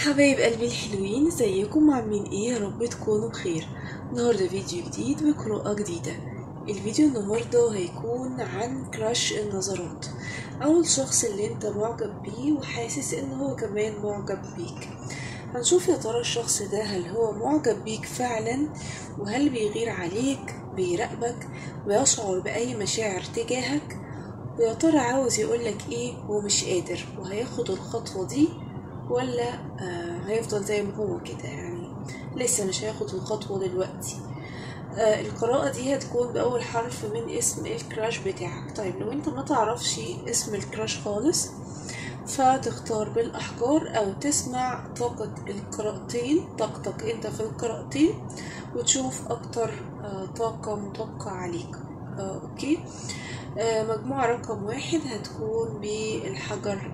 حبايب قلبي الحلوين ازيكم عاملين ايه يا رب تكونوا بخير النهارده فيديو جديد وقراءة جديدة الفيديو النهارده هيكون عن كراش النظرات او الشخص اللي انت معجب بيه وحاسس ان هو كمان معجب بيك هنشوف يا ترى الشخص ده هل هو معجب بيك فعلا وهل بيغير عليك بيراقبك ويشعر بأي مشاعر تجاهك ويا ترى عاوز يقولك ايه ومش قادر وهياخد الخطوة دي ولا آه هيفضل زي ما هو كده يعني لسه مش هياخد الخطوة دلوقتي آه القراءة دي هتكون بأول حرف من اسم الكراش بتاعك طيب لو انت ما تعرفش اسم الكراش خالص فتختار بالأحجار أو تسمع طاقة القراءتين طاقتك انت في القراءتين وتشوف أكتر آه طاقة مطابقة عليك آه أوكي آه مجموعة رقم واحد هتكون بالحجر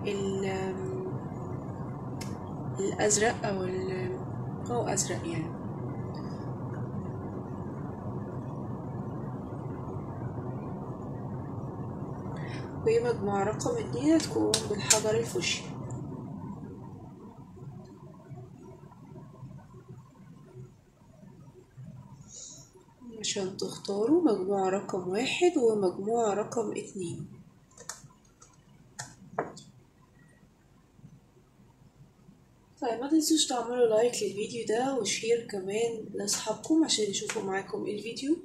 الأزرق أو ال أو أزرق يعني ومجموعة رقم اتنين هتكون بالحجر الفوشي عشان تختاروا مجموعة رقم واحد ومجموعة رقم اتنين طيب ما تنسوش تعملوا لايك للفيديو ده وشير كمان لاصحابكم عشان يشوفوا معاكم الفيديو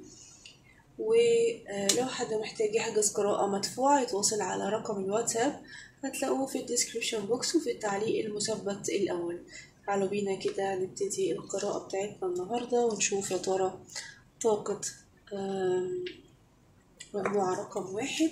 ولو حد محتاج يحجز قراءة مدفوعة يتواصل على رقم الواتساب هتلاقوه في الديسكريبشن بوكس وفي التعليق المثبت الأول تعالوا بينا كده نبتدي القراءة بتاعتنا النهاردة ونشوف يا ترى طاقة مجموعة رقم واحد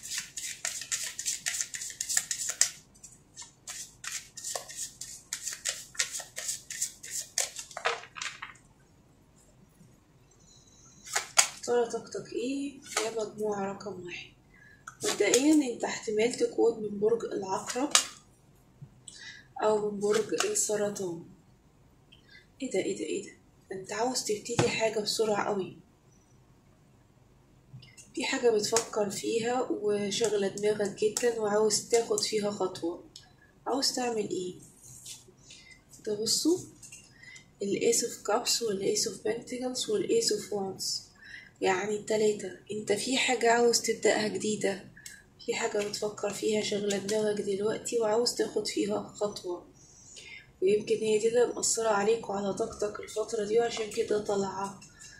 ترى طاقتك ايه يا مجموعة رقم واحد مبدئيا انت احتمال تكون من برج العقرب او من برج السرطان ايه ده ايه ده ايه ده انت عاوز تبتدي حاجة بسرعة قوي في حاجة بتفكر فيها وشغلة دماغك جدا وعاوز تاخد فيها خطوة عاوز تعمل ايه ده بصوا الايس اوف كابس والايس اوف بنتجلز والايس اوف وانس يعني التلاتة انت في حاجة عاوز تبدأها جديدة في حاجة بتفكر فيها شغلة دماغك دلوقتي وعاوز تاخد فيها خطوة ويمكن هي دي اللي مأثرة عليك وعلى طاقتك الفترة دي وعشان كده طالعة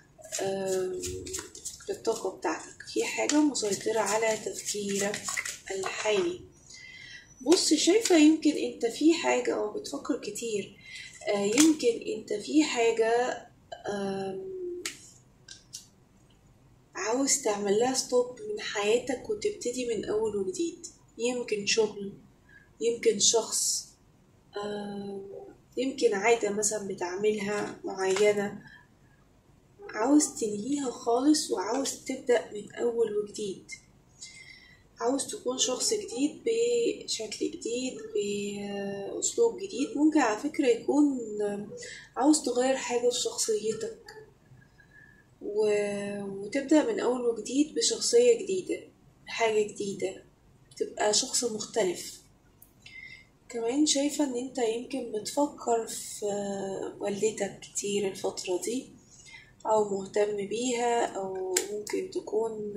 الطاقة بتاعتك في حاجة مسيطرة على تفكيرك الحالي بص شايفة يمكن انت في حاجة او بتفكر كتير يمكن انت في حاجة عاوز تعمل لها ستوب من حياتك وتبتدي من أول وجديد يمكن شغل يمكن شخص يمكن عادة مثلا بتعملها معينة عاوز تنهيها خالص وعاوز تبدأ من أول وجديد عاوز تكون شخص جديد بشكل جديد بأسلوب جديد ممكن على فكرة يكون عاوز تغير حاجة في شخصيتك و... وتبدأ من أول وجديد بشخصية جديدة حاجة جديدة تبقى شخص مختلف كمان شايفة ان انت يمكن بتفكر في والدتك كتير الفترة دي او مهتم بيها او ممكن تكون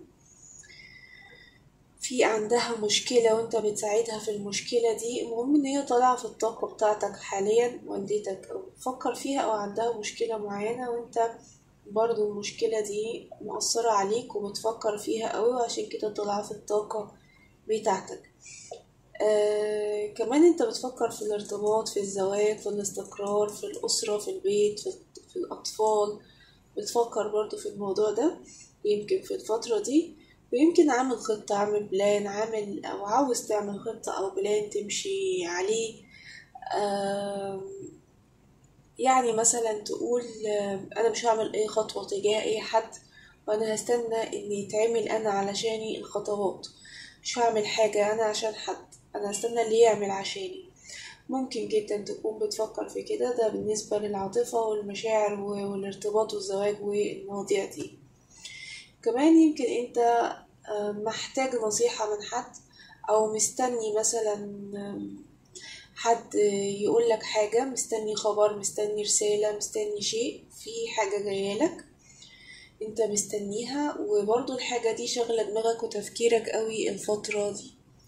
في عندها مشكلة وانت بتساعدها في المشكلة دي المهم ان هي طالعة في الطاقة بتاعتك حاليا والدتك او بتفكر فيها او عندها مشكلة معينة وانت برضو المشكلة دي مؤثرة عليك وبتفكر فيها قوي وعشان كده طالعة في الطاقة بتاعتك آه كمان انت بتفكر في الارتباط في الزواج في الاستقرار في الأسرة في البيت في, في الأطفال بتفكر برضو في الموضوع ده يمكن في الفترة دي ويمكن عامل خطة عامل بلان عامل أو عاوز تعمل خطة أو بلان تمشي عليه آه يعني مثلا تقول انا مش هعمل اي خطوة تجاه اي حد وانا هستنى ان يتعمل انا علشاني الخطوات مش هعمل حاجة انا عشان حد انا هستنى اللي يعمل عشاني ممكن جدا تكون بتفكر في كده ده بالنسبة للعاطفة والمشاعر والارتباط والزواج والمواضيع دي كمان يمكن انت محتاج نصيحة من حد او مستني مثلا حد يقول لك حاجة مستني خبر مستني رسالة مستني شيء في حاجة جايالك انت مستنيها وبرضو الحاجة دي شغلة دماغك وتفكيرك قوي الفترة دي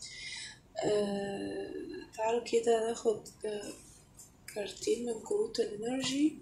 آه تعالوا كده ناخد آه، كارتين من كروت الانرجي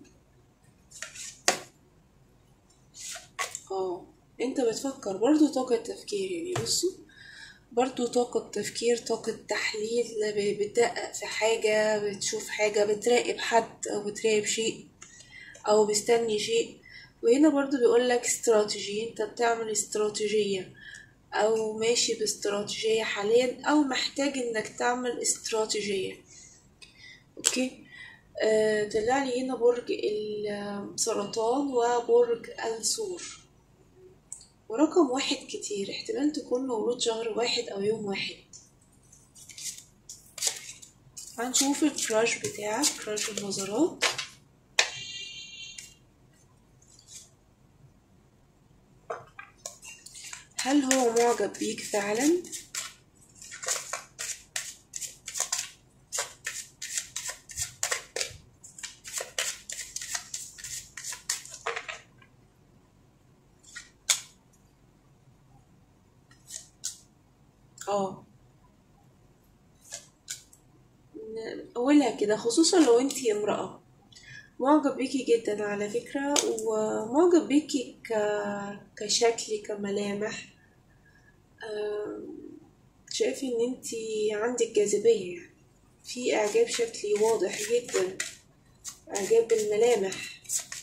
اه انت بتفكر برضو طاقة تفكير يعني بصوا برضو طاقة تفكير طاقة تحليل ب- بتدقق في حاجة بتشوف حاجة بتراقب حد أو بتراقب شيء أو مستني شيء وهنا برضو بيقولك استراتيجي انت بتعمل استراتيجية أو ماشي باستراتيجية حاليا أو محتاج انك تعمل استراتيجية اوكي آه طلع لي هنا برج السرطان وبرج الثور ورقم واحد كتير احتمال تكون مولود شهر واحد أو يوم واحد هنشوف الكراش بتاعك كراش النظرات هل هو معجب بيك فعلا؟ اه ن- أولها كده خصوصا لو انتي امرأة معجب بيكي جدا على فكرة ومعجب بيكي ك... كشكل كملامح آم، شايف ان انتي عندك جاذبية يعني في اعجاب شكلي واضح جدا اعجاب بالملامح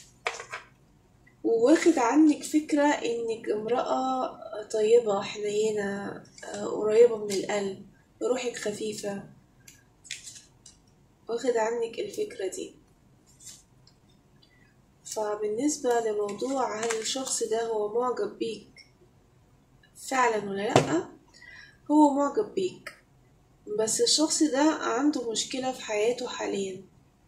وواخد عنك فكرة انك امرأة طيبة حنينة آه، قريبة من القلب روحك خفيفة واخد عنك الفكرة دي فبالنسبة لموضوع هل الشخص ده هو معجب بيك فعلا ولا لأ هو معجب بيك بس الشخص ده عنده مشكلة في حياته حاليا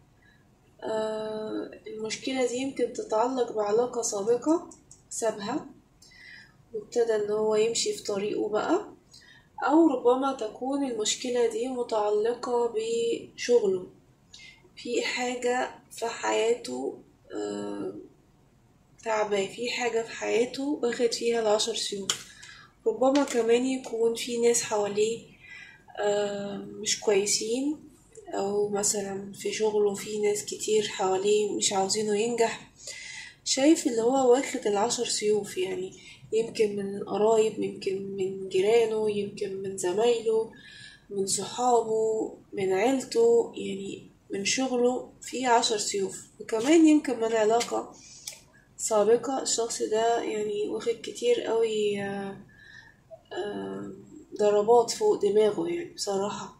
آه المشكلة دي يمكن تتعلق بعلاقة سابقة سابها وابتدى ان هو يمشي في طريقه بقى او ربما تكون المشكلة دي متعلقة بشغله في حاجة في حياته آه تعباه في حاجة في حياته واخد فيها العشر سنين ربما كمان يكون في ناس حواليه آه مش كويسين أو مثلا في شغله في ناس كتير حواليه مش عاوزينه ينجح شايف اللي هو واخد العشر سيوف يعني يمكن من القرايب يمكن من جيرانه يمكن من زمايله من صحابه من عيلته يعني من شغله في عشر سيوف وكمان يمكن من علاقة سابقة الشخص ده يعني واخد كتير قوي آه، آه، ضربات فوق دماغه يعني بصراحة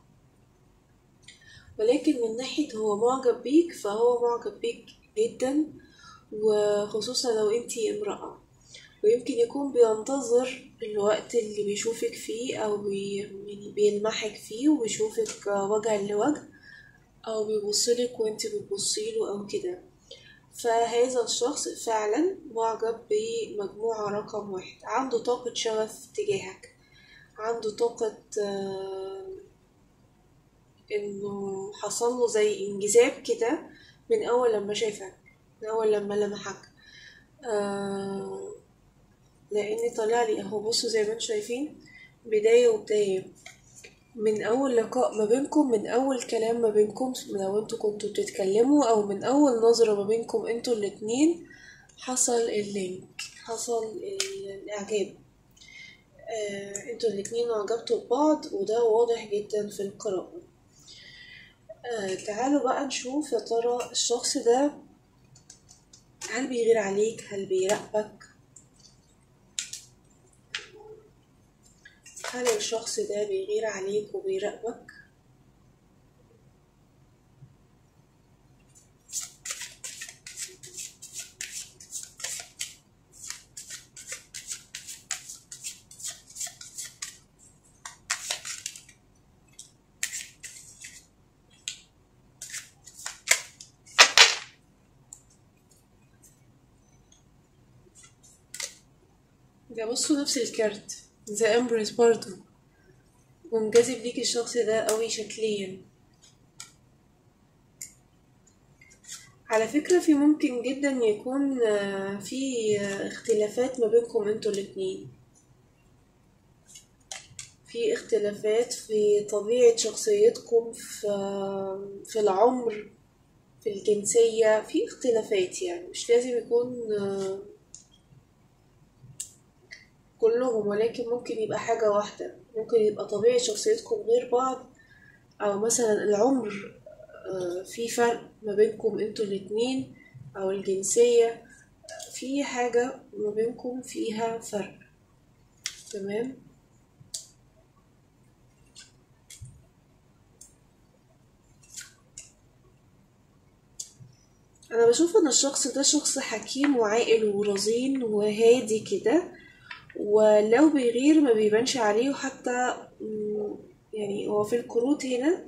ولكن من ناحية هو معجب بيك فهو معجب بيك جدا وخصوصا لو انتي امرأة ويمكن يكون بينتظر الوقت اللي بيشوفك فيه أو بي يعني بيلمحك فيه وبيشوفك وجها لوجه أو بيبصلك وانتي بتبصيله أو كده فهذا الشخص فعلا معجب بمجموعة رقم واحد عنده طاقة شغف تجاهك عنده طاقة آه، انه حصل له زي انجذاب كده من اول لما شافك من اول لما لمحك آه لان طلع لي اهو بصوا زي ما انتم شايفين بداية وبداية من اول لقاء ما بينكم من اول كلام ما بينكم لو انتوا كنتوا بتتكلموا او من اول نظرة ما بينكم انتوا الاتنين حصل اللينك حصل ال- الاعجاب آه انتوا الاتنين اعجبتوا ببعض وده واضح جدا في القراءة آه تعالوا بقى نشوف يا ترى الشخص ده هل بيغير عليك هل بيراقبك هل الشخص ده بيغير عليك وبيراقبك ده بصوا نفس الكارت ذا امبرس برضو منجذب ليك الشخص ده قوي شكليا على فكرة في ممكن جدا يكون آه، في آه، اختلافات ما بينكم انتوا الاتنين في اختلافات في طبيعة شخصيتكم في في العمر في الجنسية في اختلافات يعني مش لازم يكون آه، كلهم ولكن ممكن يبقى حاجة واحدة ممكن يبقى طبيعة شخصيتكم غير بعض أو مثلا العمر آه، في فرق ما بينكم انتوا الاتنين أو الجنسية في حاجة ما بينكم فيها فرق تمام انا بشوف ان الشخص ده شخص حكيم وعاقل ورزين وهادي كده ولو بيغير ما بيبانش عليه وحتى مم، يعني هو في الكروت هنا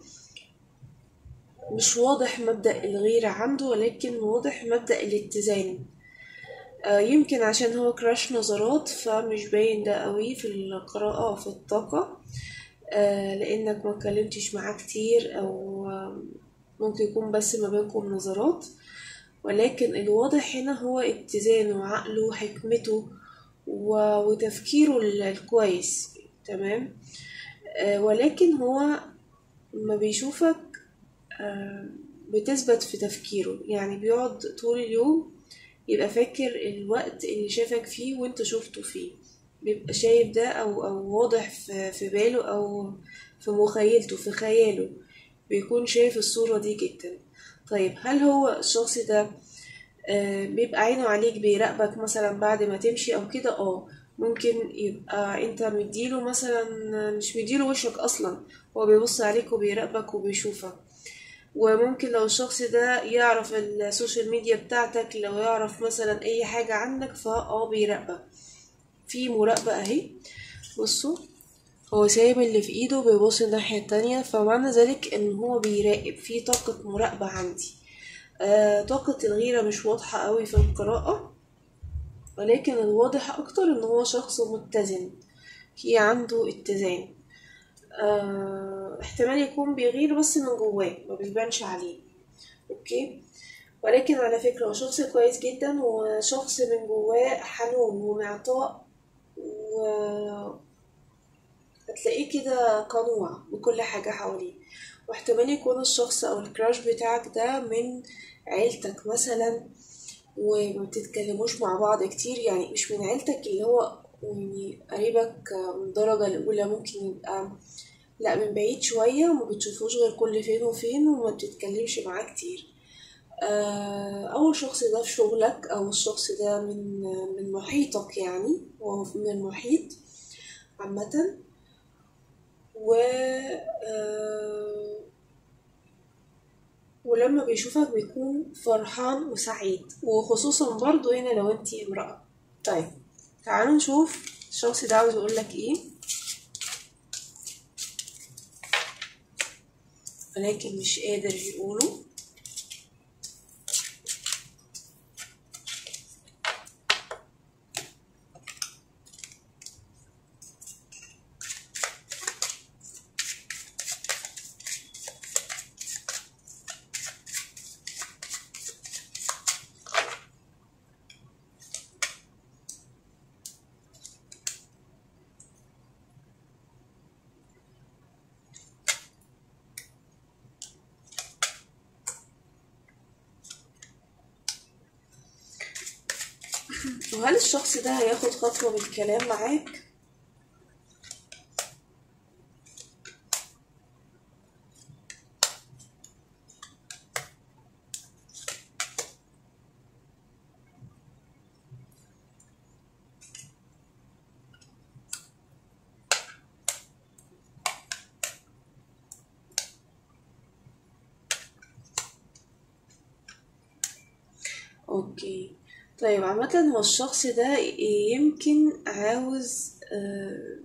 مش واضح مبدأ الغيرة عنده ولكن واضح مبدأ الاتزان آه، يمكن عشان هو كراش نظرات فمش باين ده قوي في القراءة أو في الطاقة آه، لأنك ما اتكلمتش معاه كتير أو آه، ممكن يكون بس ما بينكم نظرات ولكن الواضح هنا هو اتزانه وعقله وحكمته و- وتفكيره ال- الكويس تمام آه، ولكن هو ما بيشوفك آه، بتثبت في تفكيره يعني بيقعد طول اليوم يبقى فاكر الوقت اللي شافك فيه وانت شفته فيه بيبقى شايف ده او او واضح في في باله او في مخيلته في خياله بيكون شايف الصورة دي جدا طيب هل هو الشخص ده آه، بيبقى عينه عليك بيراقبك مثلا بعد ما تمشي او كده اه ممكن يبقى انت مديله مثلا مش مديله وشك اصلا هو بيبص عليك وبيراقبك وبيشوفك وممكن لو الشخص ده يعرف السوشيال ميديا بتاعتك لو يعرف مثلا اي حاجة عنك فاه بيراقبك في مراقبة اهي بصوا هو سايب اللي في ايده بيبص الناحية التانية فمعنى ذلك ان هو بيراقب في طاقة مراقبة عندي آه طاقة الغيرة مش واضحة قوي في القراءة ولكن الواضح اكتر ان هو شخص متزن في عنده اتزان آه احتمال يكون بيغير بس من جواه ما بيبانش عليه اوكي ولكن على فكرة هو شخص كويس جدا وشخص من جواه حنون ومعطاء و هتلاقيه كده قنوع بكل حاجة حواليه واحتمال يكون الشخص أو الكراش بتاعك ده من عيلتك مثلا وما بتتكلموش مع بعض كتير يعني مش من عيلتك اللي هو يعني قريبك من الدرجة الأولى ممكن يبقى لا من بعيد شوية وما بتشوفوش غير كل فين وفين وما بتتكلمش معاه كتير آه، أو الشخص ده في شغلك أو الشخص ده من من محيطك يعني وهو من المحيط عامة و آه، ولما بيشوفك بيكون فرحان وسعيد وخصوصا برضو هنا لو انتي امرأة طيب تعالوا نشوف الشخص ده عاوز يقولك ايه ولكن مش قادر يقوله وهل الشخص ده هياخد خطوة بالكلام معاك اوكي طيب عامة هو الشخص ده يمكن عاوز آه،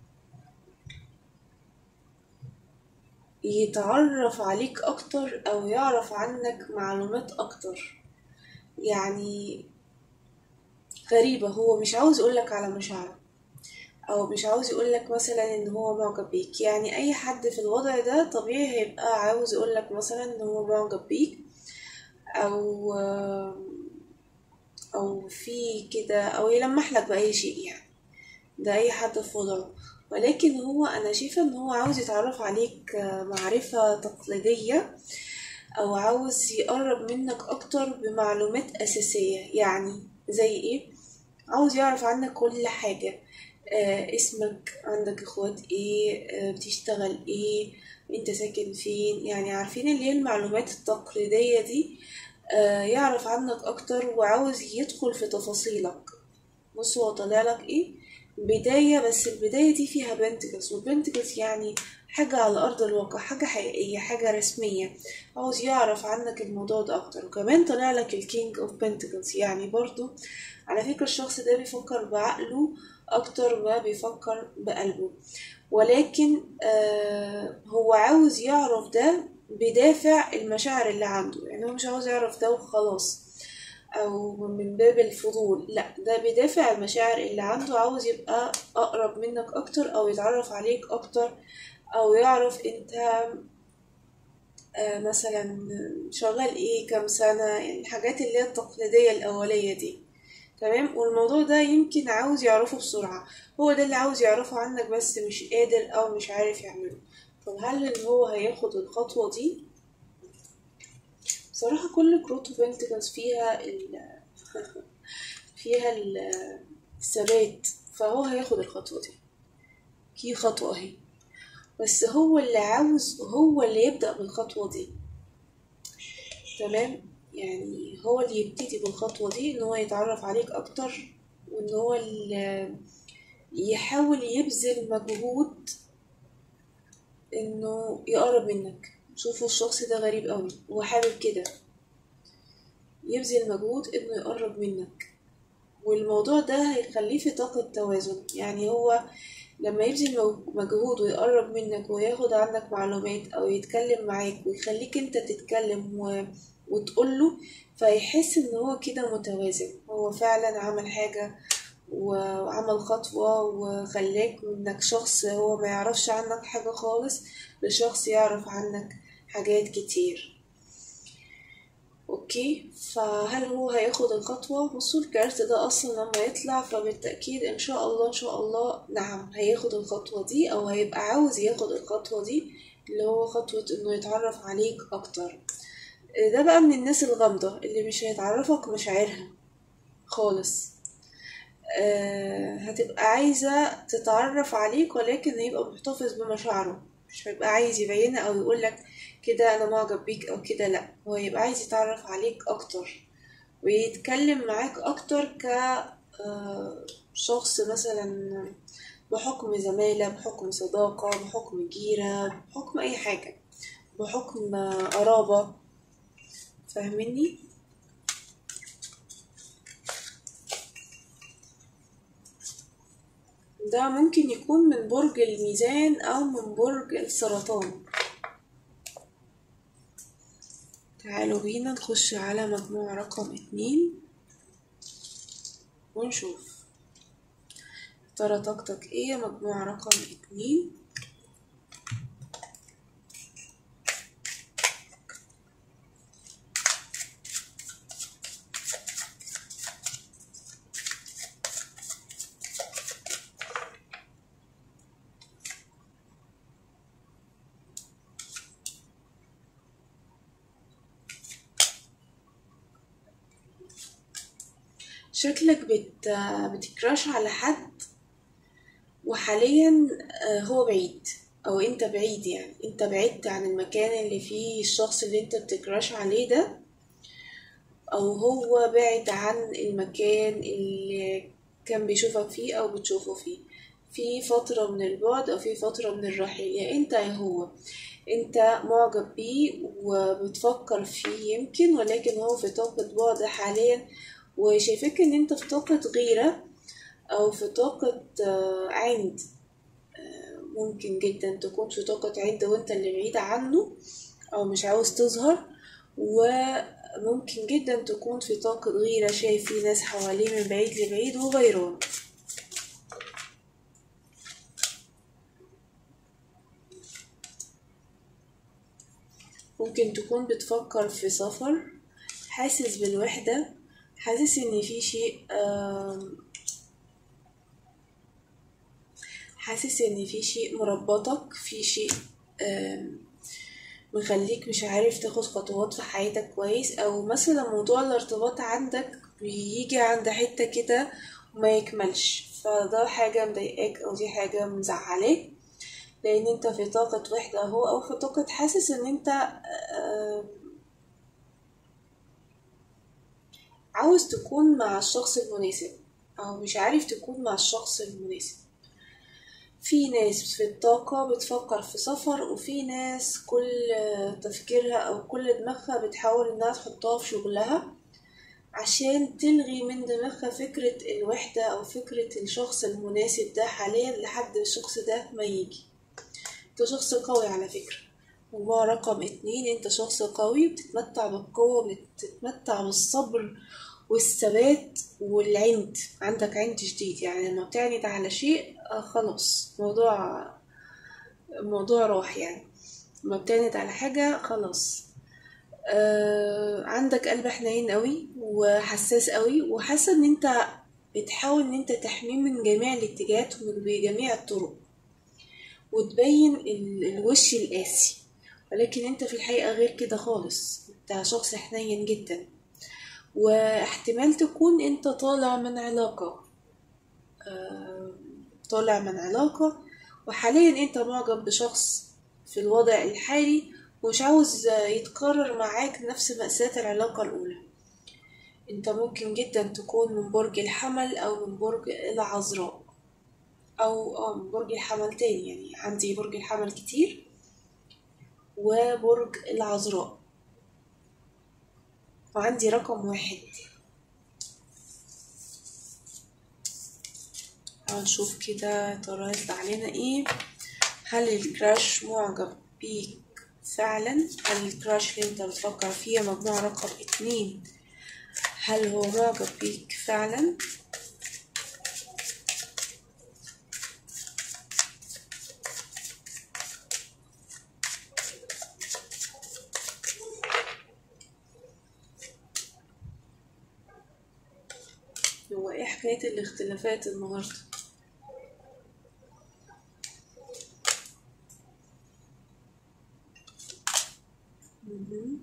يتعرف عليك اكتر او يعرف عنك معلومات اكتر يعني غريبة هو مش عاوز يقولك على مشاعره او مش عاوز يقولك مثلا ان هو معجب بيك يعني اي حد في الوضع ده طبيعي هيبقى عاوز يقولك مثلا ان هو معجب بيك او او في كده او يلمح لك باي شيء يعني ده اي حد في وضعه ولكن هو انا شايفه ان هو عاوز يتعرف عليك معرفه تقليديه او عاوز يقرب منك اكتر بمعلومات اساسيه يعني زي ايه عاوز يعرف عنك كل حاجه آه اسمك عندك اخوات ايه آه بتشتغل ايه انت ساكن فين يعني عارفين اللي هي المعلومات التقليدية دي آه يعرف عنك اكتر وعاوز يدخل في تفاصيلك بص هو طالع لك ايه بداية بس البداية دي فيها بنتكلز والبنتكلز يعني حاجة على أرض الواقع حاجة حقيقية حاجة رسمية عاوز يعرف عنك الموضوع ده أكتر وكمان طلع لك الكينج اوف بنتكلز يعني برضو على فكرة الشخص ده بيفكر بعقله أكتر ما بيفكر بقلبه ولكن آه هو عاوز يعرف ده بدافع المشاعر اللي عنده يعني هو مش عاوز يعرف ده وخلاص أو من باب الفضول لا ده بدافع المشاعر اللي عنده عاوز يبقى أقرب منك أكتر أو يتعرف عليك أكتر أو يعرف أنت آه مثلا شغال ايه كام سنة يعني الحاجات اللي هي التقليدية الأولية دي تمام والموضوع ده يمكن عاوز يعرفه بسرعة هو ده اللي عاوز يعرفه عنك بس مش قادر أو مش عارف يعمله طب هل إن هو هياخد الخطوة دي بصراحة كل كروت بنتكلز فيها ال فيها الثبات فهو هياخد الخطوة دي في خطوة اهي بس هو اللي عاوز هو اللي يبدأ بالخطوة دي تمام يعني هو اللي يبتدي بالخطوة دي ان هو يتعرف عليك اكتر وان هو اللي يحاول يبذل مجهود انه يقرب منك شوفوا الشخص ده غريب قوي هو حابب كده يبذل مجهود انه يقرب منك والموضوع ده هيخليه في طاقة توازن يعني هو لما يبذل مجهود ويقرب منك وياخد عنك معلومات او يتكلم معاك ويخليك انت تتكلم و... وتقوله فيحس ان هو كده متوازن هو فعلا عمل حاجة وعمل خطوة وخلاك انك شخص هو ما يعرفش عنك حاجة خالص لشخص يعرف عنك حاجات كتير اوكي فهل هو هياخد الخطوة بصوا الكارت ده اصلا لما يطلع فبالتأكيد ان شاء الله ان شاء الله نعم هياخد الخطوة دي او هيبقى عاوز ياخد الخطوة دي اللي هو خطوة انه يتعرف عليك اكتر ده بقى من الناس الغامضة اللي مش هيتعرفك مشاعرها خالص أه هتبقى عايزة تتعرف عليك ولكن هيبقى محتفظ بمشاعره مش هيبقى عايز يبينها او يقولك كده انا معجب بيك او كده لا هو يبقى عايز يتعرف عليك اكتر ويتكلم معاك اكتر ك شخص مثلا بحكم زمالة بحكم صداقة بحكم جيرة بحكم اي حاجة بحكم قرابة فاهميني ده ممكن يكون من برج الميزان او من برج السرطان تعالوا بينا نخش على مجموع رقم اتنين ونشوف ترى طاقتك ايه مجموع رقم اتنين شكلك بت... بتكراش على حد وحاليا هو بعيد او انت بعيد يعني انت بعدت عن المكان اللي فيه الشخص اللي انت بتكراش عليه ده او هو بعد عن المكان اللي كان بيشوفك فيه او بتشوفه فيه في فترة من البعد او في فترة من الرحيل يا انت يا هو انت معجب بيه وبتفكر فيه يمكن ولكن هو في طاقة بعد حاليا وشايفاك ان انت في طاقة غيرة او في طاقة عند ممكن جدا تكون في طاقة عند وانت اللي بعيد عنه او مش عاوز تظهر وممكن جدا تكون في طاقة غيرة شايف في ناس حواليه من بعيد لبعيد وغيران ممكن تكون بتفكر في سفر حاسس بالوحدة حاسس ان في شيء آم، حاسس ان في شيء مربطك في شيء آم، مخليك مش عارف تاخد خطوات في حياتك كويس او مثلا موضوع الارتباط عندك بيجي عند حتة كده وما يكملش فده حاجة مضايقاك او دي حاجة مزعلاك لان انت في طاقة وحدة اهو او في طاقة حاسس ان انت آم، عاوز تكون مع الشخص المناسب او مش عارف تكون مع الشخص المناسب في ناس في الطاقة بتفكر في سفر وفي ناس كل تفكيرها أو كل دماغها بتحاول إنها تحطها في شغلها عشان تلغي من دماغها فكرة الوحدة أو فكرة الشخص المناسب ده حاليا لحد الشخص ده ما يجي انت شخص قوي على فكرة وهو رقم اتنين انت شخص قوي بتتمتع بالقوة بتتمتع بالصبر والثبات والعند عندك عند شديد يعني لما بتعند على شيء آه خلاص موضوع الموضوع راح يعني لما بتعند على حاجة خلاص آه عندك قلب حنين قوي وحساس قوي وحاسة ان انت بتحاول ان انت تحميه من جميع الاتجاهات ومن جميع الطرق وتبين ال- الوش القاسي ولكن انت في الحقيقة غير كده خالص انت شخص حنين جدا واحتمال تكون انت طالع من علاقة آه، طالع من علاقة وحاليا انت معجب بشخص في الوضع الحالي ومش عاوز يتكرر معاك نفس مأساة العلاقة الأولى انت ممكن جدا تكون من برج الحمل أو من برج العذراء أو اه من برج الحمل تاني يعني عندي برج الحمل كتير وبرج العذراء وعندي رقم واحد هنشوف كده يا ترى هيطلع لنا ايه هل الكراش معجب بيك فعلا هل الكراش اللي انت بتفكر فيه مجموعة رقم اتنين هل هو معجب بيك فعلا هو ايه حكاية الاختلافات النهاردة مهم.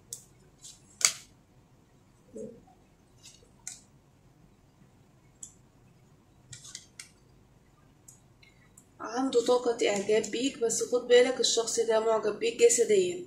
عنده طاقة إعجاب بيك بس خد بالك الشخص ده معجب بيك جسديا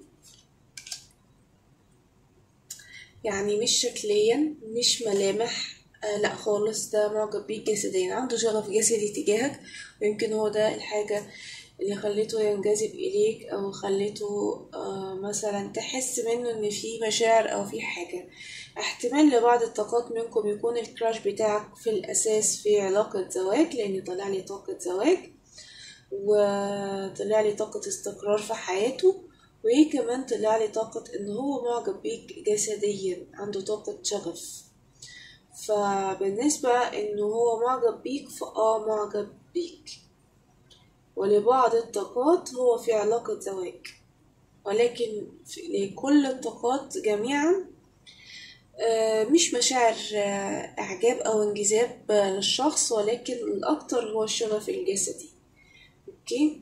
يعني مش شكليا مش ملامح آه لا خالص ده معجب بيك جسديا عنده شغف جسدي تجاهك ويمكن هو ده الحاجة اللي خليته ينجذب إليك أو خليته آه مثلا تحس منه إن في مشاعر أو في حاجة احتمال لبعض الطاقات منكم يكون الكراش بتاعك في الأساس في علاقة زواج لأن طلع لي طاقة زواج وطلع لي طاقة استقرار في حياته وإيه كمان طلع لي طاقة إن هو معجب بيك جسديا عنده طاقة شغف فبالنسبة إنه هو معجب بيك فآه معجب بيك ولبعض الطاقات هو في علاقة زواج ولكن في- لكل الطاقات جميعا آه، مش مشاعر آه، إعجاب أو انجذاب آه، للشخص ولكن الأكتر هو الشغف الجسدي أوكي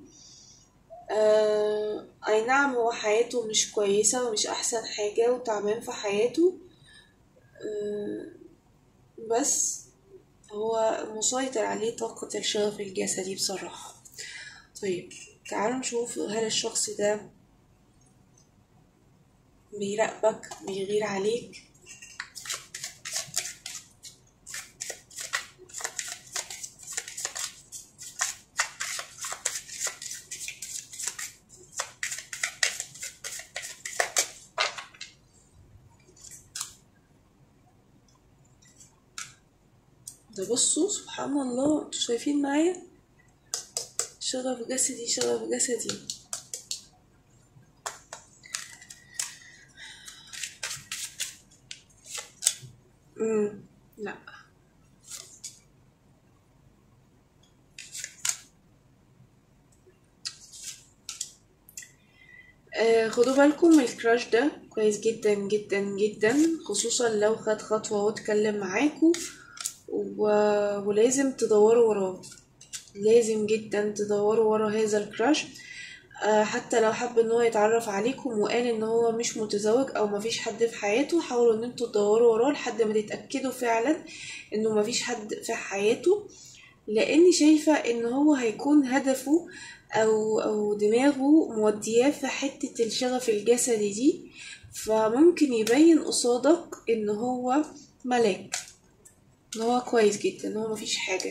آه، أي نعم هو حياته مش كويسة ومش أحسن حاجة وتعبان في حياته آه، بس هو مسيطر عليه طاقة الشغف الجسدي بصراحة طيب تعالوا نشوف هل الشخص ده بيراقبك بيغير عليك ده بصوا سبحان الله انتوا شايفين معايا شغف جسدي شغف جسدي امم لا آه خدوا بالكم الكراش ده كويس جدا جدا جدا خصوصا لو خد خطوة واتكلم معاكم و... ولازم تدوروا وراه لازم جدا تدوروا ورا هذا الكراش آه حتى لو حب ان هو يتعرف عليكم وقال ان هو مش متزوج او مفيش حد في حياته حاولوا ان انتوا تدوروا وراه لحد ما تتأكدوا فعلا انه مفيش حد في حياته لاني شايفة ان هو هيكون هدفه او او دماغه مودياه في حتة الشغف الجسدي دي فممكن يبين قصادك ان هو ملاك ان هو كويس جدا ان هو مفيش حاجة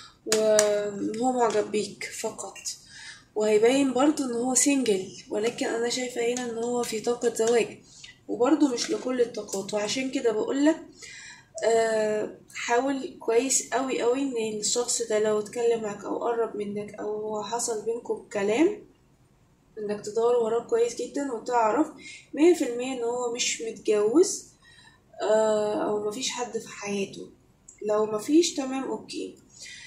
وان هو معجب بيك فقط وهيبين برضو ان هو سنجل ولكن انا شايفة هنا ان هو في طاقة زواج وبرضو مش لكل الطاقات وعشان كده بقولك آه حاول كويس قوي قوي ان الشخص ده لو اتكلم معاك او قرب منك او حصل بينكم كلام انك تدور وراه كويس جدا وتعرف مية في المية ان هو مش متجوز آه او مفيش حد في حياته لو مفيش تمام اوكي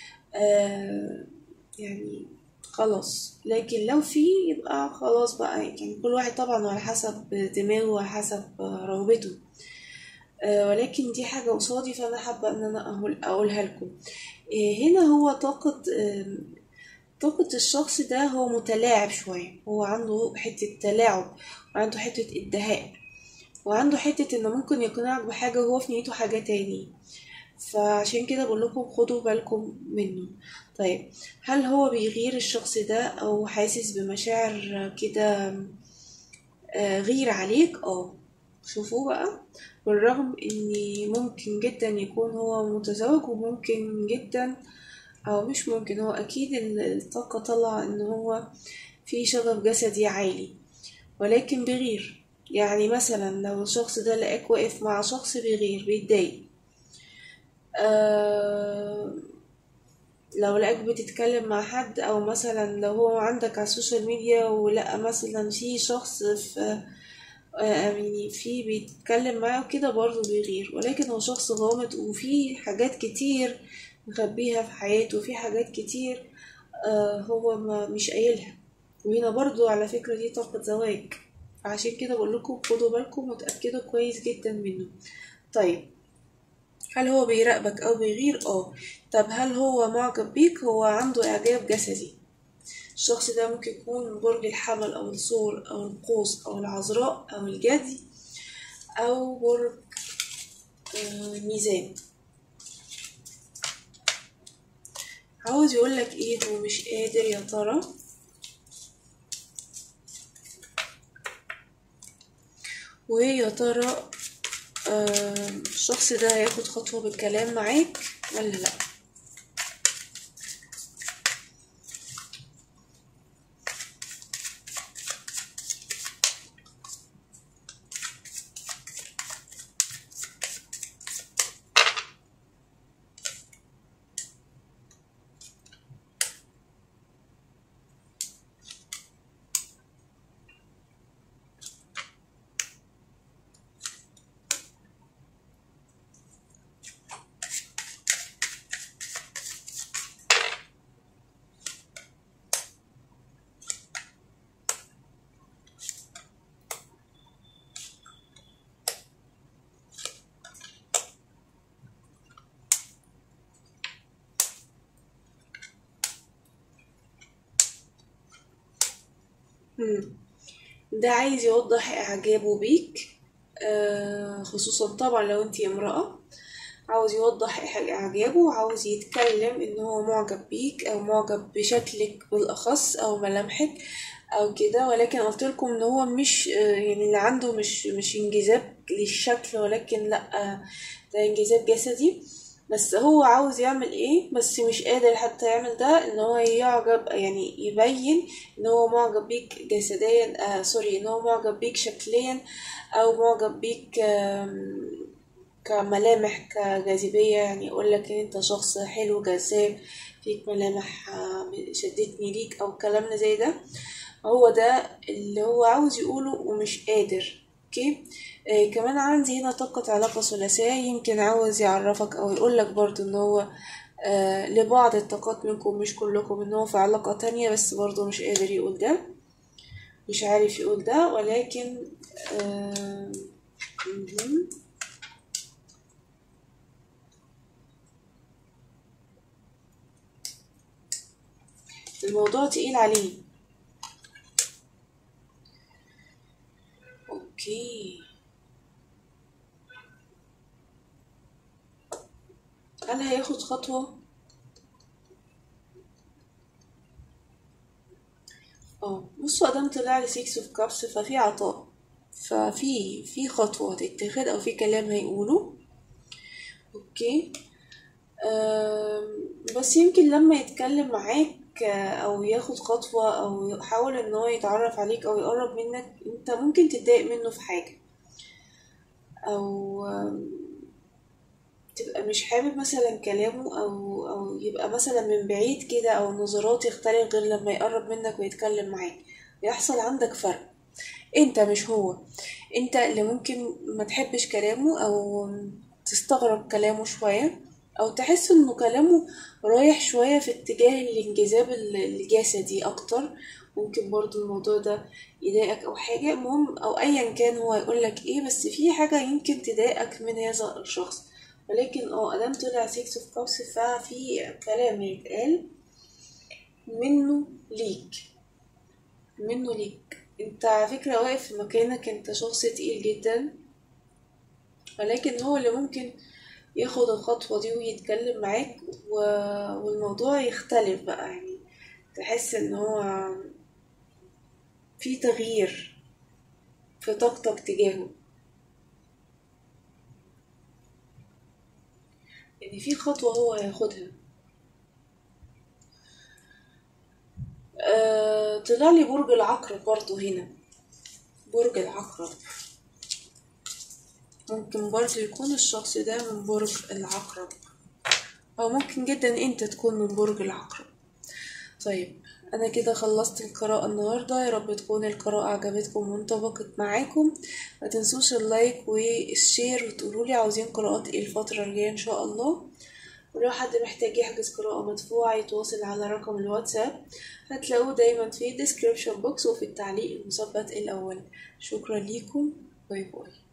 آه يعني خلاص لكن لو في يبقى خلاص بقى يعني كل واحد طبعا على حسب دماغه وعلى حسب رغبته آه ولكن دي حاجة قصادي فأنا حابة إن أنا أقول أقولها لكم آه هنا هو طاقة آه طاقة الشخص ده هو متلاعب شوية هو عنده حتة تلاعب وعنده حتة ادهاء وعنده حتة إنه ممكن يقنعك بحاجة وهو في نيته حاجة تاني فعشان كده بقول لكم خدوا بالكم منه طيب هل هو بيغير الشخص ده او حاسس بمشاعر كده غير عليك اه شوفوا بقى بالرغم ان ممكن جدا يكون هو متزوج وممكن جدا او مش ممكن هو اكيد الطاقة طلع ان هو في شغف جسدي عالي ولكن بيغير يعني مثلا لو الشخص ده لقاك واقف مع شخص بيغير بيتضايق آه لو لقاك بتتكلم مع حد او مثلا لو هو عندك على السوشيال ميديا ولقى مثلا في شخص في يعني في بيتكلم معاه كده برضه بيغير ولكن هو شخص غامض وفي حاجات كتير مخبيها في حياته في حاجات كتير آه هو ما مش قايلها وهنا برضو على فكرة دي طاقة زواج عشان كده بقول لكم خدوا بالكم وتأكدوا كويس جدا منه طيب هل هو بيراقبك او بيغير اه طب هل هو معجب بيك هو عنده اعجاب جسدي الشخص ده ممكن يكون برج الحمل او الثور او القوس او العذراء او الجدي او برج الميزان عاوز يقولك ايه هو مش قادر يا ترى ويا ترى آه الشخص ده هياخد خطوة بالكلام معاك ولا لأ مم. ده عايز يوضح إعجابه بيك آه خصوصا طبعا لو انتي امرأة عاوز يوضح إعجابه وعاوز يتكلم إن هو معجب بيك أو معجب بشكلك بالأخص أو ملامحك أو كده ولكن قلت لكم إن هو مش آه يعني اللي عنده مش مش انجذاب للشكل ولكن لأ آه ده انجذاب جسدي بس هو عاوز يعمل ايه بس مش قادر حتى يعمل ده ان هو يعجب يعني يبين ان هو معجب بيك جسديا آه سوري ان هو معجب بيك شكليا او معجب بيك كملامح كجاذبية يعني يقول لك ان انت شخص حلو جذاب فيك ملامح شدتني ليك او كلامنا زي ده هو ده اللي هو عاوز يقوله ومش قادر اوكي آه كمان عندي هنا طاقة علاقة ثلاثية يمكن عاوز يعرفك او يقولك برضو ان هو آه لبعض الطاقات منكم مش كلكم ان هو في علاقة تانية بس برضو مش قادر يقول ده مش عارف يقول ده ولكن آه الموضوع تقيل عليه اوكي هل هياخد خطوة اه بصوا ادام طلع لي 6 اوف كابس ففي عطاء ففي في خطوة هتتاخد او في كلام هيقوله اوكي بس يمكن لما يتكلم معاك او ياخد خطوة او يحاول ان هو يتعرف عليك او يقرب منك انت ممكن تتضايق منه في حاجة او تبقى مش حابب مثلا كلامه او او يبقى مثلا من بعيد كده او نظرات يختلف غير لما يقرب منك ويتكلم معاك يحصل عندك فرق انت مش هو انت اللي ممكن ما تحبش كلامه او تستغرب كلامه شوية او تحس انه كلامه رايح شوية في اتجاه الانجذاب الجسدي اكتر ممكن برضو الموضوع ده يضايقك او حاجة المهم او ايا كان هو يقولك ايه بس في حاجة يمكن تضايقك من هذا الشخص ولكن اه ادام طلع سيكس اوف كابس ففي كلام يتقال منه ليك منه ليك انت على فكرة واقف في مكانك انت شخص تقيل جدا ولكن هو اللي ممكن ياخد الخطوة دي ويتكلم معاك و... والموضوع يختلف بقى يعني تحس ان هو في تغيير في طاقتك تجاهه يعني في خطوة هو هياخدها أه طلع لي برج العقرب برضو هنا برج العقرب ممكن برضو يكون الشخص ده من برج العقرب أو ممكن جدا انت تكون من برج العقرب طيب انا كده خلصت القراءة النهاردة يا رب تكون القراءة عجبتكم وانطبقت معاكم ما تنسوش اللايك والشير وتقولولي عاوزين قراءات ايه الفترة الجاية ان شاء الله ولو حد محتاج يحجز قراءة مدفوعة يتواصل على رقم الواتساب هتلاقوه دايما في الديسكريبشن بوكس وفي التعليق المثبت الأول شكرا ليكم باي باي